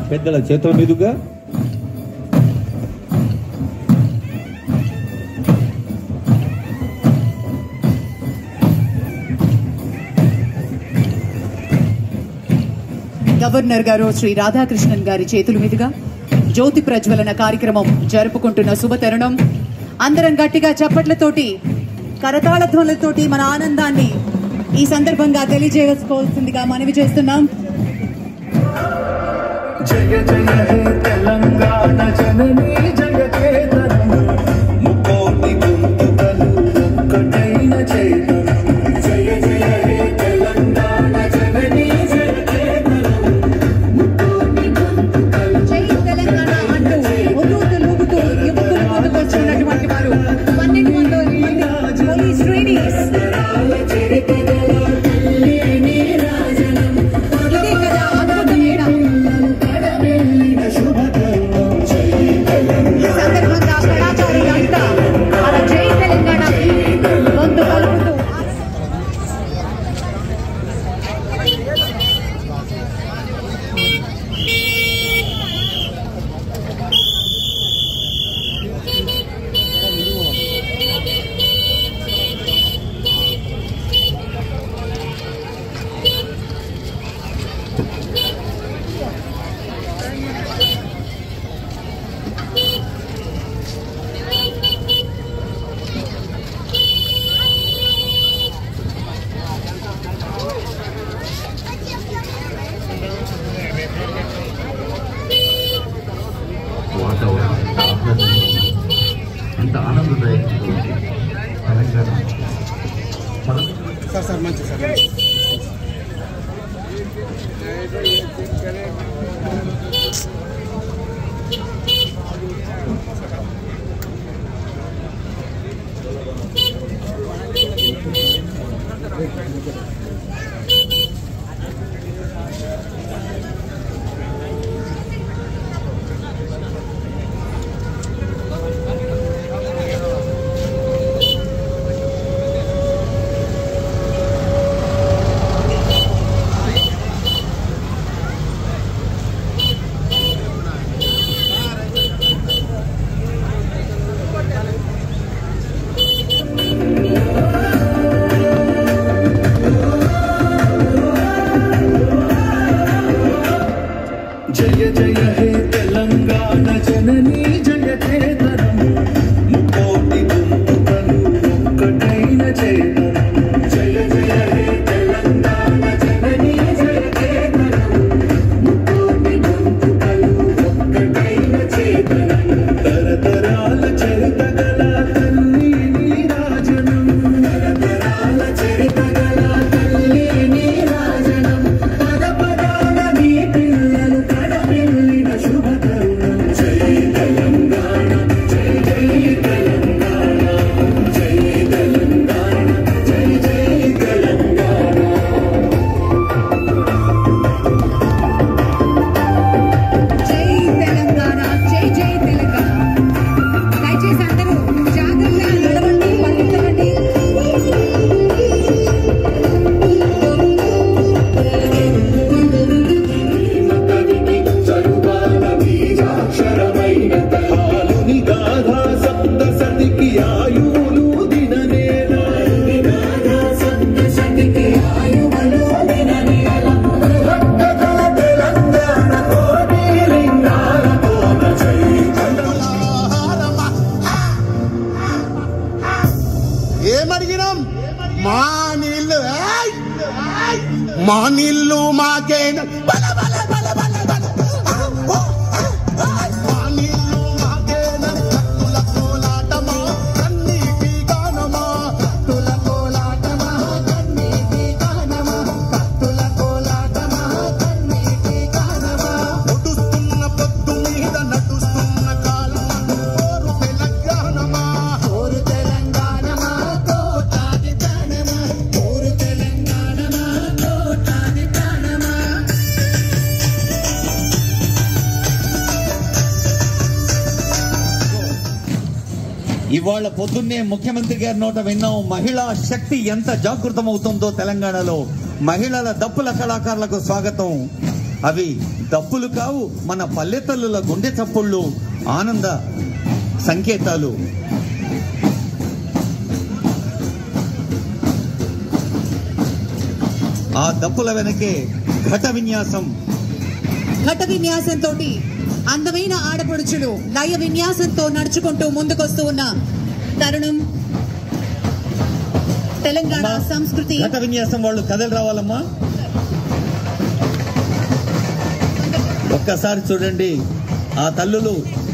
పెద్దల చేతుల మీదుగా గవర్నర్ గారు శ్రీ రాధాకృష్ణన్ గారి చేతుల మీదుగా జ్యోతి ప్రజ్వలన కార్యక్రమం జరుపుకుంటున్న శుభతరుణం అందరం గట్టిగా చప్పట్లతోటి కరతాళ ధ్వనులతోటి మన ఆనందాన్ని ఈ సందర్భంగా తెలియజేసుకోవాల్సిందిగా మనవి చేస్తున్నాం జయ జయ హే తెలంగాణ జననీ జయ చేతనం ముకోటి గొంతుకలు ఒక్కటైన చేతనం జయ జయ హే తెలంగాణ జననీ జయ చేతనం ముకోటి గొంతుకలు జై తెలంగాణ అంటూ ఊగుతూ లూగుతూ యువకులు ముందుకొచ్చినటువంటి వారు పన్నెండు మంది మంది పోలీస్ ట్రైనీస్ ఇదే కదా అద్భుత మేడ ఈ సందర్భంగా కళాకారులంతా మన జై తెలంగాణ గొంతు కలుపుతూ వాతావరణం ఎంత ఆనందదాయకంగా ఉంది తెలంగాణ మన జయ జయ హే తెలంగాణ జననీ జయ చేతనం ముకోటి గొంతుకలు ఒక్కటైన చేతనం జయ జయ హే తెలంగాణ జననీ జయ చేతనం ముకోటి గొంతుకలు ఒక్కటైన చేతనం తరతరాల చరిత గల తల్లి నీరాజనం తరతరాల చరిత గల తల్లి నీరాజనం పద పదాల నీ పిల్లలు కడపిల్లిన శుభ తరుణం జై తెలంగాణ జై జై తెలంగాణ జై తెలంగాణ జై జై తెలంగాణ జై తెలంగాణ జై జై తెలంగాణ దయచేసి అందరూ జాగ్రత్తగా నడవండి పరిగెత్తకండి కవికి చరువాల బీజాక్షరమైన హాలుని గాథా సప్త సతికి ఆయువులు దిననేల గాథా సప్త సతికి ఆయువులు దిననేల బృహత్తకల తెలంగాణ కోటి లింగాల కోన ఏమడిగినాం మా నీళ్ళు ఏయ్! మా నీళ్ళు మాకే బల బల బల బల బల. మా నీళ్ళు మాకేనా కత్తుల కోలాటమా కన్నీటి గానమా కత్తుల కోలాటమా కన్నీటి గానమా కత్తుల కోలాటమా కన్నీటి గానమా నడుస్తున్న పొద్దు మీద నడుస్తున్న కాలం కోరు తెలంగాణమా కోరు తెలంగాణమా కోటాది ప్రాణమా కోరు తెలంగాణమా కోటాది ప్రాణమా ఇవాళ పొద్దున్నే ముఖ్యమంత్రి గారి నోట విన్నాం మహిళా శక్తి ఎంత జాగృతం అవుతుందో తెలంగాణలో మహిళల దప్పుల కళాకారులకు స్వాగతం అవి దప్పులు కావు మన పల్లె తల్లుల గుండె చప్పుళ్ళు ఆనంద సంకేతాలు ఆ దప్పుల వెనకే ఘట విన్యాసం ఘట విన్యాసంతో అందమైన ఆడపడుచులు లయ విన్యాసంతో నడుచుకుంటూ ముందుకొస్తూ ఉన్న తరుణం తెలంగాణ అమ్మా, సంస్కృతి ఘట విన్యాసం వాళ్ళు కథలు రావాలమ్మా ఒక్కసారి చూడండి ఆ తల్లులు